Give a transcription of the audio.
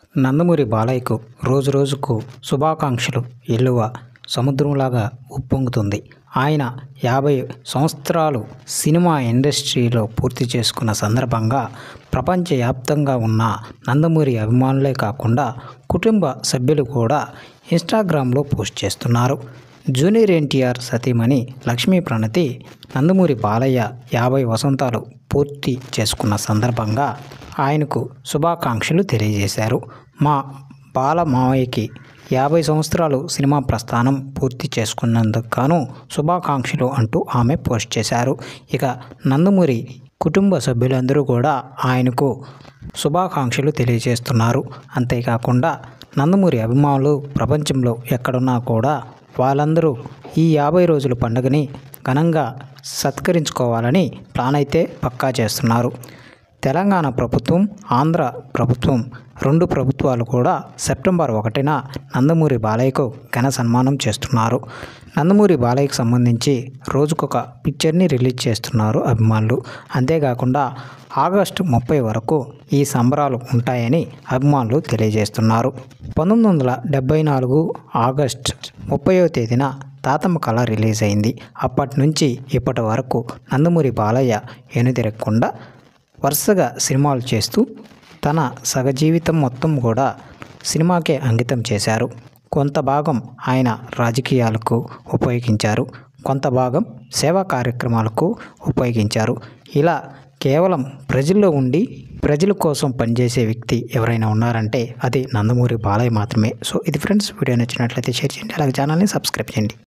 నందమూరి బాలయ్యకు రోజురోజుకు శుభాకాంక్షలు ఎల్లువ సముద్రంలాగా ఉప్పొంగుతుంది ఆయన యాభై సంవత్సరాలు సినిమా ఇండస్ట్రీలో పూర్తి చేసుకున్న సందర్భంగా ప్రపంచవ్యాప్తంగా ఉన్న నందమూరి అభిమానులే కాకుండా కుటుంబ సభ్యులు కూడా ఇన్స్టాగ్రామ్లో పోస్ట్ చేస్తున్నారు జూనియర్ ఎన్టీఆర్ సతీమణి లక్ష్మీ ప్రణతి నందమూరి బాలయ్య యాభై వసంతాలు పూర్తి చేసుకున్న సందర్భంగా ఆయనకు శుభాకాంక్షలు తెలియజేశారు మా బాల మావయ్యకి యాభై సంవత్సరాలు సినిమా ప్రస్థానం పూర్తి చేసుకున్నందుకు గాను శుభాకాంక్షలు అంటూ ఆమె పోస్ట్ చేశారు ఇక నందమూరి కుటుంబ సభ్యులందరూ కూడా ఆయనకు శుభాకాంక్షలు తెలియజేస్తున్నారు అంతేకాకుండా నందమూరి అభిమానులు ప్రపంచంలో ఎక్కడున్నా కూడా వాళ్ళందరూ ఈ యాభై రోజుల పండుగని ఘనంగా సత్కరించుకోవాలని ప్లాన్ అయితే పక్కా చేస్తున్నారు తెలంగాణ ప్రభుత్వం ఆంధ్ర ప్రభుత్వం రెండు ప్రభుత్వాలు కూడా సెప్టెంబర్ ఒకటిన నందమూరి బాలయ్యకు ఘన సన్మానం చేస్తున్నారు నందమూరి బాలయ్యకు సంబంధించి రోజుకొక పిక్చర్ని రిలీజ్ చేస్తున్నారు అభిమానులు అంతేకాకుండా ఆగస్టు ముప్పై వరకు ఈ సంబరాలు ఉంటాయని అభిమానులు తెలియజేస్తున్నారు పంతొమ్మిది వందల డెబ్బై నాలుగు ఆగస్ట్ ముప్పైవ తేదీన తాతమ్మ కళ రిలీజ్ అయింది అప్పటి నుంచి ఇప్పటి వరకు నందమూరి బాలయ్య ఎనుదిరగకుండా వరుసగా సినిమాలు చేస్తూ తన సగజీవితం మొత్తం కూడా సినిమాకే అంకితం చేశారు కొంత భాగం ఆయన రాజకీయాలకు ఉపయోగించారు కొంత భాగం సేవా కార్యక్రమాలకు ఉపయోగించారు ఇలా కేవలం ప్రజల్లో ఉండి ప్రజల కోసం పనిచేసే వ్యక్తి ఎవరైనా ఉన్నారంటే అది నందమూరి బాలయ్య మాత్రమే సో ఇది ఫ్రెండ్స్ వీడియో నచ్చినట్లయితే షేర్ చేయండి అలాగే ఛానల్ని సబ్స్క్రైబ్ చేయండి